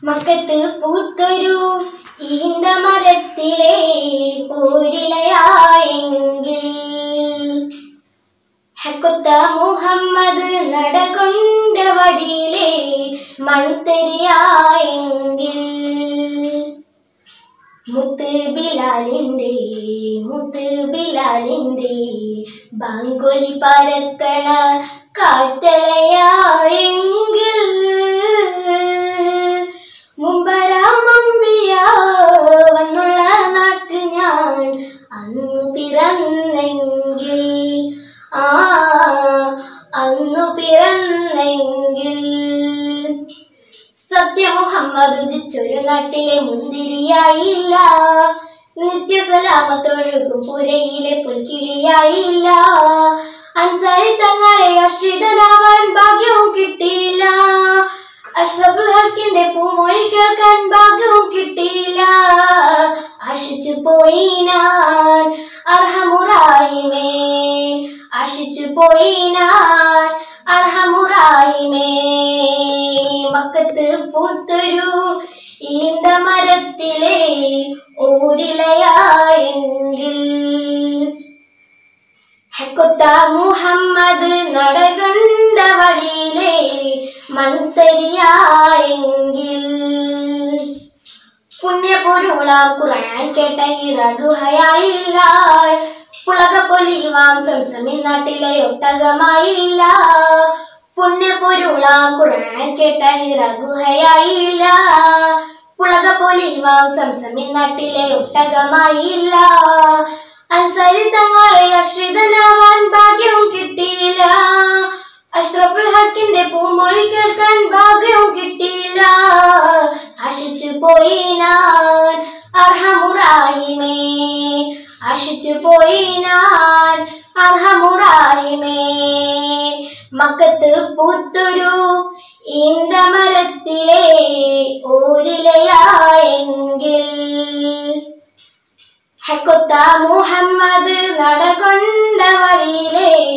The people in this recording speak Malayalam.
മക്കത്ത് പൂത്തൊരു ഈന്ത മരത്തിലെ പോരിലയായെങ്കിൽ ഹക്കൊത്ത മുഹമ്മദ് നടകൊണ്ട വടിയിലെ മൺതെരിയായെങ്കിൽ മുത്ത് ബിലാലിന്റെ മുത്ത് ബിലാലിന്റെ ബാങ്കൊലി പരത്തണ കാറ്റലയായെങ്കിൽ മുമ്പരാമമ്പിയ വന്നുള്ള നാട്ടിൽ ഞാൻ അന്നു പിറന്നെങ്കിൽ ആ അന്നു പിറന്നെങ്കിൽ സത്യ മുഹമ്മദ് ഉദിച്ചൊരു നാട്ടിലെ മുന്തിരിയായില്ല നിത്യസലാമത്തൊഴുകും പുരയിലെ പുൽക്കിളിയായില്ല അൻസാരി തങ്ങളെ ആശ്രിതനാവാൻ ഭാഗ്യവും കിട്ടിയില്ല അഷ്റഫുൽ ഹക്കിന്റെ പൂമൊഴി കേൾക്കാൻ ഭാഗ്യവും കിട്ടിയില്ല ആശിച്ചു പോയി ഞാൻ അർഹമുറായിമേ ആശിച്ചു പോയി ഞാൻ അർഹമുറായിമേ മക്കത്ത് പൂത്തൊരു ഈന്ത മരത്തിലെ ഓരിലയായെങ്കിൽ ഹക്കൊത്ത മുഹമ്മദ് നടകണ്ട വഴിയിലെ മൺതരിയായെങ്കിൽ പുണ്യപൊരുളാം ഖുർആൻ കേട്ട ഇറഗുഹയായില്ല പുളക പൊലിവാം സംസമിൻ നാട്ടിലെ ഒട്ടകമായില്ല പുണ്യപൊരുളാം ഖുർആൻ കേട്ട ഇറഗുഹയായില്ല പുളക പൊലിവാം സംസമിൻ നാട്ടിലെ ഒട്ടകമായില്ല അൻസരി തങ്ങളെ ആശ്രിതനാവാൻ ഭാഗ്യവും കിട്ടിയില്ല അഷ്റഫുൽ ഹക്കിന്റെ പൂമൊഴി കേൾക്കാൻ ഭാഗ്യവും കിട്ടിയില്ല ആശിച്ചു പോയി ഞാൻ അർഹമുറായിമേ ആശിച്ചു പോയി ഞാൻ അർഹമുറായിമേ മക്കത്ത് പൂത്തൊരു ഈന്തമരത്തിലെ ഓരിലയായെങ്കിൽ ഹക്കൊത്ത മുഹമ്മദ് നടകൊണ്ട വഴിയിലെ